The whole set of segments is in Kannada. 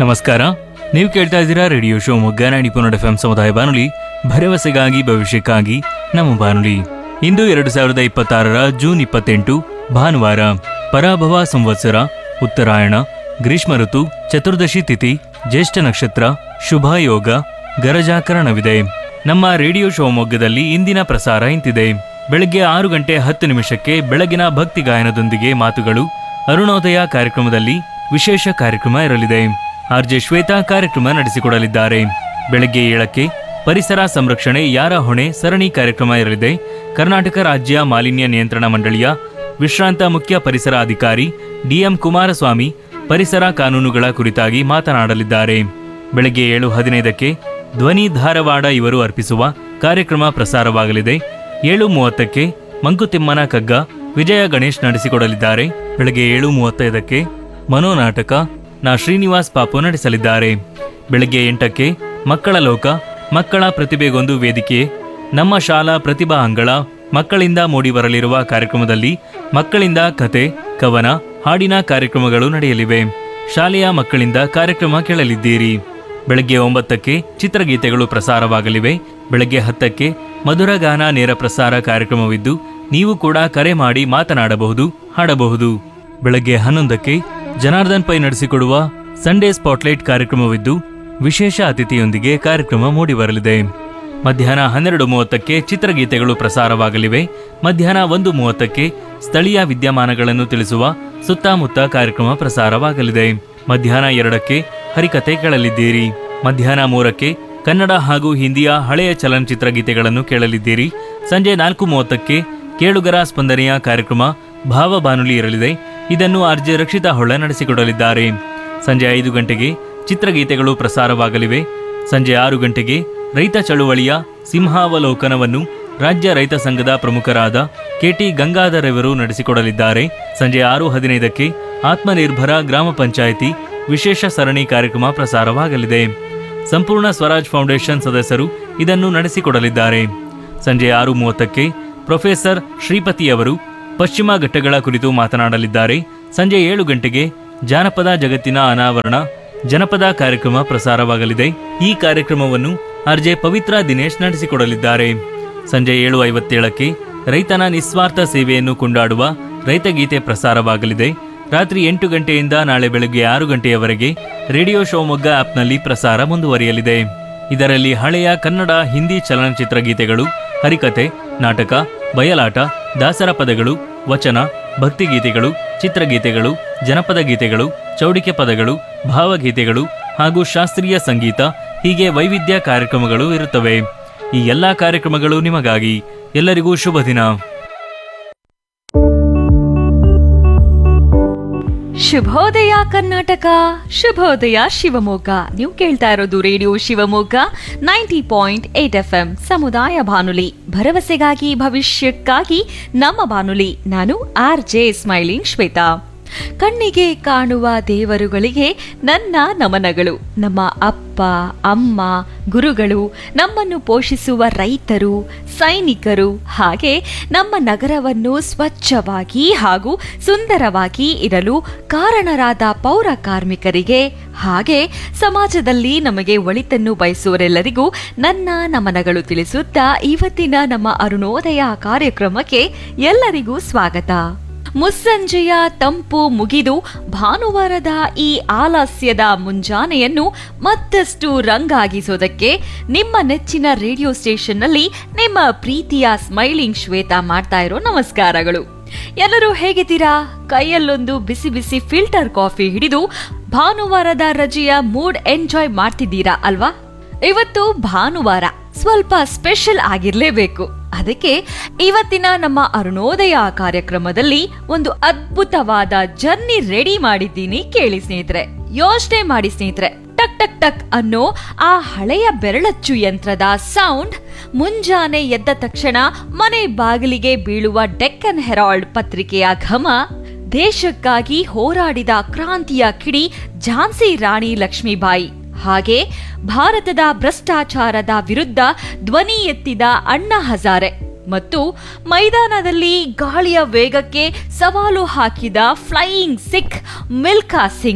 ನಮಸ್ಕಾರ ನೀವು ಕೇಳ್ತಾ ಇದ್ದೀರಾ ರೇಡಿಯೋ ಶಿವಮೊಗ್ಗ ನಾಡಿ ಪುನಡ್ ಎಫ್ ಸಮುದಾಯ ಬಾನುಲಿ ಭರವಸೆಗಾಗಿ ಭವಿಷ್ಯಕ್ಕಾಗಿ ನಮ್ಮ ಬಾನುಲಿ ಇಂದು ಎರಡು ಸಾವಿರದ ಇಪ್ಪತ್ತಾರರ ಜೂನ್ ಇಪ್ಪತ್ತೆಂಟು ಭಾನುವಾರ ಪರಾಭವ ಸಂವತ್ಸರ ಉತ್ತರಾಯಣ ಗ್ರೀಷ್ಮ ಋತು ಚತುರ್ದಶಿ ತಿಥಿ ಜ್ಯೇಷ್ಠ ನಕ್ಷತ್ರ ಶುಭ ಯೋಗ ಗರಜಾಕರಣವಿದೆ ನಮ್ಮ ರೇಡಿಯೋ ಶಿವಮೊಗ್ಗದಲ್ಲಿ ಇಂದಿನ ಪ್ರಸಾರ ಇಂತಿದೆ ಬೆಳಗ್ಗೆ ಆರು ಗಂಟೆ ಹತ್ತು ನಿಮಿಷಕ್ಕೆ ಬೆಳಗಿನ ಭಕ್ತಿ ಗಾಯನದೊಂದಿಗೆ ಮಾತುಗಳು ಅರುಣೋದಯ ಕಾರ್ಯಕ್ರಮದಲ್ಲಿ ವಿಶೇಷ ಕಾರ್ಯಕ್ರಮ ಇರಲಿದೆ ಆರ್ಜೆ ಶ್ವೇತಾ ಕಾರ್ಯಕ್ರಮ ನಡೆಸಿಕೊಡಲಿದ್ದಾರೆ ಬೆಳಗ್ಗೆ ಏಳಕ್ಕೆ ಪರಿಸರ ಸಂರಕ್ಷಣೆ ಯಾರ ಹೊಣೆ ಸರಣಿ ಕಾರ್ಯಕ್ರಮ ಇರಲಿದೆ ಕರ್ನಾಟಕ ರಾಜ್ಯ ಮಾಲಿನ್ಯ ನಿಯಂತ್ರಣ ಮಂಡಳಿಯ ವಿಶ್ರಾಂತ ಮುಖ್ಯ ಪರಿಸರ ಅಧಿಕಾರಿ ಡಿಎಂ ಕುಮಾರಸ್ವಾಮಿ ಪರಿಸರ ಕಾನೂನುಗಳ ಕುರಿತಾಗಿ ಮಾತನಾಡಲಿದ್ದಾರೆ ಬೆಳಗ್ಗೆ ಏಳು ಹದಿನೈದಕ್ಕೆ ಧ್ವನಿ ಧಾರವಾಡ ಇವರು ಅರ್ಪಿಸುವ ಕಾರ್ಯಕ್ರಮ ಪ್ರಸಾರವಾಗಲಿದೆ ಏಳು ಮೂವತ್ತಕ್ಕೆ ಮಂಕುತಿಮ್ಮನ ಕಗ್ಗ ವಿಜಯ ಗಣೇಶ್ ನಡೆಸಿಕೊಡಲಿದ್ದಾರೆ ಬೆಳಗ್ಗೆ ಏಳು ಮೂವತ್ತೈದಕ್ಕೆ ಮನೋನಾಟಕ ನಾ ಶ್ರೀನಿವಾಸ್ ಪಾಪು ನಡೆಸಲಿದ್ದಾರೆ ಬೆಳಗ್ಗೆ ಎಂಟಕ್ಕೆ ಮಕ್ಕಳ ಲೋಕ ಮಕ್ಕಳ ಪ್ರತಿಭೆಗೊಂದು ವೇದಿಕೆ ನಮ್ಮ ಶಾಲಾ ಪ್ರತಿಭಾ ಅಂಗಳ ಮಕ್ಕಳಿಂದ ಮೂಡಿಬರಲಿರುವ ಕಾರ್ಯಕ್ರಮದಲ್ಲಿ ಮಕ್ಕಳಿಂದ ಕತೆ ಕವನ ಹಾಡಿನ ಕಾರ್ಯಕ್ರಮಗಳು ನಡೆಯಲಿವೆ ಶಾಲೆಯ ಮಕ್ಕಳಿಂದ ಕಾರ್ಯಕ್ರಮ ಕೇಳಲಿದ್ದೀರಿ ಬೆಳಗ್ಗೆ ಒಂಬತ್ತಕ್ಕೆ ಚಿತ್ರಗೀತೆಗಳು ಪ್ರಸಾರವಾಗಲಿವೆ ಬೆಳಗ್ಗೆ ಹತ್ತಕ್ಕೆ ಮಧುರಗಾನ ನೇರ ಪ್ರಸಾರ ಕಾರ್ಯಕ್ರಮವಿದ್ದು ನೀವು ಕೂಡ ಕರೆ ಮಾಡಿ ಮಾತನಾಡಬಹುದು ಹಾಡಬಹುದು ಬೆಳಗ್ಗೆ ಹನ್ನೊಂದಕ್ಕೆ ಜನಾರ್ದನ್ ಪೈ ನಡೆಸಿಕೊಡುವ ಸಂಡೇ ಸ್ಪಾಟ್ಲೈಟ್ ಕಾರ್ಯಕ್ರಮವಿದ್ದು ವಿಶೇಷ ಅತಿಥಿಯೊಂದಿಗೆ ಕಾರ್ಯಕ್ರಮ ಮೂಡಿಬರಲಿದೆ ಮಧ್ಯಾಹ್ನ ಹನ್ನೆರಡು ಮೂವತ್ತಕ್ಕೆ ಚಿತ್ರಗೀತೆಗಳು ಪ್ರಸಾರವಾಗಲಿವೆ ಮಧ್ಯಾಹ್ನ ಒಂದು ಮೂವತ್ತಕ್ಕೆ ಸ್ಥಳೀಯ ವಿದ್ಯಮಾನಗಳನ್ನು ತಿಳಿಸುವ ಸುತ್ತಮುತ್ತ ಕಾರ್ಯಕ್ರಮ ಪ್ರಸಾರವಾಗಲಿದೆ ಮಧ್ಯಾಹ್ನ ಎರಡಕ್ಕೆ ಹರಿಕತೆ ಕೇಳಲಿದ್ದೀರಿ ಮಧ್ಯಾಹ್ನ ಮೂರಕ್ಕೆ ಕನ್ನಡ ಹಾಗೂ ಹಿಂದಿಯ ಹಳೆಯ ಚಲನಚಿತ್ರ ಗೀತೆಗಳನ್ನು ಕೇಳಲಿದ್ದೀರಿ ಸಂಜೆ ನಾಲ್ಕು ಮೂವತ್ತಕ್ಕೆ ಕೇಳುಗರ ಸ್ಪಂದನೆಯ ಕಾರ್ಯಕ್ರಮ ಭಾವ ಬಾನುಲಿ ಇರಲಿದೆ ಇದನ್ನು ಆರ್ಜೆ ರಕ್ಷಿತಾ ಹೊಳ್ಳ ನಡೆಸಿಕೊಡಲಿದ್ದಾರೆ ಸಂಜೆ ಐದು ಗಂಟೆಗೆ ಚಿತ್ರಗೀತೆಗಳು ಪ್ರಸಾರವಾಗಲಿವೆ ಸಂಜೆ ಆರು ಗಂಟೆಗೆ ರೈತ ಚಳುವಳಿಯ ಸಿಂಹಾವಲೋಕನವನ್ನು ರಾಜ್ಯ ರೈತ ಸಂಘದ ಪ್ರಮುಖರಾದ ಕೆಟಿ ಗಂಗಾಧರ್ ಅವರು ನಡೆಸಿಕೊಡಲಿದ್ದಾರೆ ಸಂಜೆ ಆರು ಹದಿನೈದಕ್ಕೆ ಆತ್ಮನಿರ್ಭರ ಗ್ರಾಮ ಪಂಚಾಯಿತಿ ವಿಶೇಷ ಸರಣಿ ಕಾರ್ಯಕ್ರಮ ಪ್ರಸಾರವಾಗಲಿದೆ ಸಂಪೂರ್ಣ ಸ್ವರಾಜ್ ಫೌಂಡೇಶನ್ ಸದಸ್ಯರು ಇದನ್ನು ನಡೆಸಿಕೊಡಲಿದ್ದಾರೆ ಸಂಜೆ ಆರು ಮೂವತ್ತಕ್ಕೆ ಪ್ರೊಫೆಸರ್ ಶ್ರೀಪತಿ ಅವರು ಪಶ್ಚಿಮ ಘಟ್ಟಗಳ ಕುರಿತು ಮಾತನಾಡಲಿದ್ದಾರೆ ಸಂಜೆ ಏಳು ಗಂಟೆಗೆ ಜಾನಪದ ಜಗತ್ತಿನ ಅನಾವರಣ ಜನಪದ ಕಾರ್ಯಕ್ರಮ ಪ್ರಸಾರವಾಗಲಿದೆ ಈ ಕಾರ್ಯಕ್ರಮವನ್ನು ಆರ್ಜೆ ಪವಿತ್ರ ದಿನೇಶ್ ನಡೆಸಿಕೊಡಲಿದ್ದಾರೆ ಸಂಜೆ ಏಳು ಐವತ್ತೇಳಕ್ಕೆ ರೈತನ ನಿಸ್ವಾರ್ಥ ಸೇವೆಯನ್ನು ಕೊಂಡಾಡುವ ರೈತಗೀತೆ ಪ್ರಸಾರವಾಗಲಿದೆ ರಾತ್ರಿ ಎಂಟು ಗಂಟೆಯಿಂದ ನಾಳೆ ಬೆಳಗ್ಗೆ ಆರು ಗಂಟೆಯವರೆಗೆ ರೇಡಿಯೋ ಶಿವಮೊಗ್ಗ ಆಪ್ನಲ್ಲಿ ಪ್ರಸಾರ ಮುಂದುವರಿಯಲಿದೆ ಇದರಲ್ಲಿ ಹಳೆಯ ಕನ್ನಡ ಹಿಂದಿ ಚಲನಚಿತ್ರ ಗೀತೆಗಳು ಹರಿಕತೆ ನಾಟಕ ಬಯಲಾಟ ದಾಸರ ಪದಗಳು ವಚನ ಭಕ್ತಿಗೀತೆಗಳು ಚಿತ್ರಗೀತೆಗಳು ಜನಪದ ಗೀತೆಗಳು ಚೌಡಿಕೆ ಪದಗಳು ಭಾವಗೀತೆಗಳು ಹಾಗೂ ಶಾಸ್ತ್ರೀಯ ಸಂಗೀತ ಹೀಗೆ ವೈವಿಧ್ಯ ಕಾರ್ಯಕ್ರಮಗಳು ಇರುತ್ತವೆ ಈ ಎಲ್ಲಾ ಕಾರ್ಯಕ್ರಮಗಳು ನಿಮಗಾಗಿ ಎಲ್ಲರಿಗೂ ಶುಭ ದಿನ ಶುಭೋದಯ ಕರ್ನಾಟಕ ಶುಭೋದಯ ಶಿವಮೊಗ್ಗ ನೀವು ಕೇಳ್ತಾ ಇರೋದು radio Shivamogga ninety point eight F M ಸಮುದಾಯ ಬಾನುಲಿ ಭರವಸೆಗಾಗಿ ಭವಿಷ್ಯಕ್ಕಾಗಿ ನಮ್ಮ ಬಾನುಲಿ ನಾನು ಆರ್ ಜೆ ಸ್ಮೈಲಿಂಗ್ ಶ್ವೇತಾ ಕಣ್ಣಿಗೆ ಕಾಣುವ ದೇವರುಗಳಿಗೆ ನನ್ನ ನಮನಗಳು ನಮ್ಮ ಅಪ್ಪ ಅಮ್ಮ ಗುರುಗಳು ನಮ್ಮನ್ನು ಪೋಷಿಸುವ ರೈತರು ಸೈನಿಕರು ಹಾಗೆ ನಮ್ಮ ನಗರವನ್ನು ಸ್ವಚ್ಛವಾಗಿ ಹಾಗೂ ಸುಂದರವಾಗಿ ಇರಲು ಕಾರಣರಾದ ಪೌರ ಕಾರ್ಮಿಕರಿಗೆ ಹಾಗೆ ಸಮಾಜದಲ್ಲಿ ನಮಗೆ ಒಳಿತನ್ನು ಬಯಸುವರೆಲ್ಲರಿಗೂ ನನ್ನ ನಮನಗಳು ತಿಳಿಸುತ್ತಾ ಇವತ್ತಿನ ನಮ್ಮ ಅರುಣೋದಯ ಕಾರ್ಯಕ್ರಮಕ್ಕೆ ಎಲ್ಲರಿಗೂ ಸ್ವಾಗತ ಮುಸ್ಸಂಜೆಯ ತಂಪು ಮುಗಿದು ಭಾನುವಾರದ ಈ ಆಲಸ್ಯದ ಮುಂಜಾನೆಯನ್ನು ಮತ್ತಷ್ಟು ರಂಗಾಗಿಸೋದಕ್ಕೆ ನಿಮ್ಮ ನೆಚ್ಚಿನ ರೇಡಿಯೋ ಸ್ಟೇಷನ್ನಲ್ಲಿ ನಿಮ್ಮ ಪ್ರೀತಿಯ ಸ್ಮೈಲಿಂಗ್ ಶ್ವೇತಾ ಮಾಡ್ತಾ ಇರೋ ನಮಸ್ಕಾರಗಳು ಎಲ್ಲರೂ ಹೇಗಿದ್ದೀರಾ ಕೈಯಲ್ಲೊಂದು ಬಿಸಿ ಬಿಸಿ ಫಿಲ್ಟರ್ ಕಾಫಿ ಹಿಡಿದು ಭಾನುವಾರದ ರಜೆಯ ಮೂಡ್ ಎಂಜಾಯ್ ಮಾಡ್ತಿದ್ದೀರಾ ಅಲ್ವಾ ಇವತ್ತು ಭಾನುವಾರ ಸ್ವಲ್ಪ ಸ್ಪೆಷಲ್ ಆಗಿರ್ಲೇಬೇಕು ಅದಕ್ಕೆ ಇವತ್ತಿನ ನಮ್ಮ ಅರುಣೋದಯ ಕಾರ್ಯಕ್ರಮದಲ್ಲಿ ಒಂದು ಅದ್ಭುತವಾದ ಜರ್ನಿ ರೆಡಿ ಮಾಡಿದ್ದೀನಿ ಕೇಳಿ ಸ್ನೇಹಿತರೆ ಯೋಚನೆ ಮಾಡಿ ಸ್ನೇಹಿತರೆ ಟಕ್ ಟಕ್ ಟಕ್ ಅನ್ನೋ ಆ ಹಳೆಯ ಬೆರಳಚ್ಚು ಯಂತ್ರದ ಸೌಂಡ್ ಮುಂಜಾನೆ ಎದ್ದ ತಕ್ಷಣ ಮನೆ ಬಾಗಿಲಿಗೆ ಬೀಳುವ ಡೆಕ್ಕನ್ ಹೆರಾಲ್ಡ್ ಪತ್ರಿಕೆಯ ಘಮ ದೇಶಕ್ಕಾಗಿ ಹೋರಾಡಿದ ಕ್ರಾಂತಿಯ ಕಿಡಿ ಝಾನ್ಸಿ ರಾಣಿ ಲಕ್ಷ್ಮೀಬಾಯಿ ಹಾಗೆ ಭಾರತದ ಭ್ರಷ್ಟಾಚಾರದ ವಿರುದ್ಧ ಧ್ವನಿ ಎತ್ತಿದ ಅಣ್ಣಾ ಹಜಾರೆ ಮತ್ತು ಮೈದಾನದಲ್ಲಿ ಗಾಳಿಯ ವೇಗಕ್ಕೆ ಸವಾಲು ಹಾಕಿದ ಫ್ಲೈಯಿಂಗ್ ಸಿಖ್ ಮಿಲ್ಖಾ ಸಿಂಗ್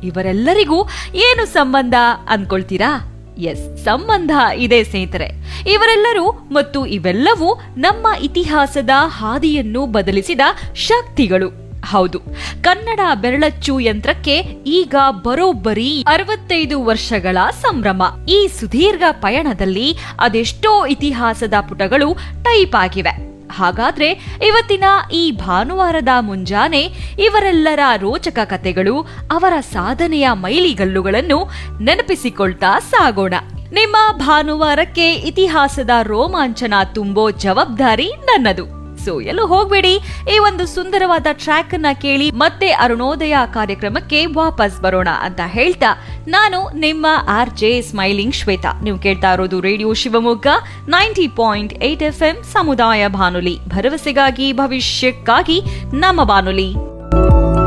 ಇವರೆಲ್ಲರಿಗೂ ಏನು ಸಂಬಂಧ ಅನ್ಕೊಳ್ತೀರಾ ಎಸ್ ಸಂಬಂಧ ಇದೆ ಸ್ನೇಹಿತರೆ ಇವರೆಲ್ಲರೂ ಮತ್ತು ಇವೆಲ್ಲವೂ ನಮ್ಮ ಇತಿಹಾಸದ ಹಾದಿಯನ್ನು ಬದಲಿಸಿದ ಶಕ್ತಿಗಳು ಹೌದು ಕನ್ನಡ ಬೆರಳಚ್ಚು ಯಂತ್ರಕ್ಕೆ ಈಗ ಬರೋಬ್ಬರಿ ಅರವತ್ತೈದು ವರ್ಷಗಳ ಸಂಭ್ರಮ ಈ ಸುದೀರ್ಘ ಪಯಣದಲ್ಲಿ ಅದೆಷ್ಟೋ ಇತಿಹಾಸದ ಪುಟಗಳು ಟೈಪ್ ಆಗಿವೆ ಹಾಗಾದ್ರೆ ಇವತ್ತಿನ ಈ ಭಾನುವಾರದ ಮುಂಜಾನೆ ಇವರೆಲ್ಲರ ರೋಚಕ ಕಥೆಗಳು ಅವರ ಸಾಧನೆಯ ಮೈಲಿಗಲ್ಲುಗಳನ್ನು ನೆನಪಿಸಿಕೊಳ್ತಾ ಸಾಗೋಣ ನಿಮ್ಮ ಭಾನುವಾರಕ್ಕೆ ಇತಿಹಾಸದ ರೋಮಾಂಚನ ತುಂಬೋ ಜವಾಬ್ದಾರಿ ನನ್ನದು ಸೊ ಎಲ್ಲೂ ಹೋಗ್ಬೇಡಿ ಈ ಒಂದು ಸುಂದರವಾದ ಟ್ರ್ಯಾಕ್ ಅನ್ನ ಕೇಳಿ ಮತ್ತೆ ಅರುಣೋದಯ ಕಾರ್ಯಕ್ರಮಕ್ಕೆ ವಾಪಸ್ ಬರೋಣ ಅಂತ ಹೇಳ್ತಾ ನಾನು ನಿಮ್ಮ ಆರ್ ಜೆ ಸ್ಮೈಲಿಂಗ್ ಶ್ವೇತಾ ನೀವು ಕೇಳ್ತಾ ಇರೋದು radio Shivamogga ninety point eight F M ಸಮುದಾಯ ಬಾನುಲಿ ಭರವಸೆಗಾಗಿ ಭವಿಷ್ಯಕ್ಕಾಗಿ ನಮ್ಮ ಬಾನುಲಿ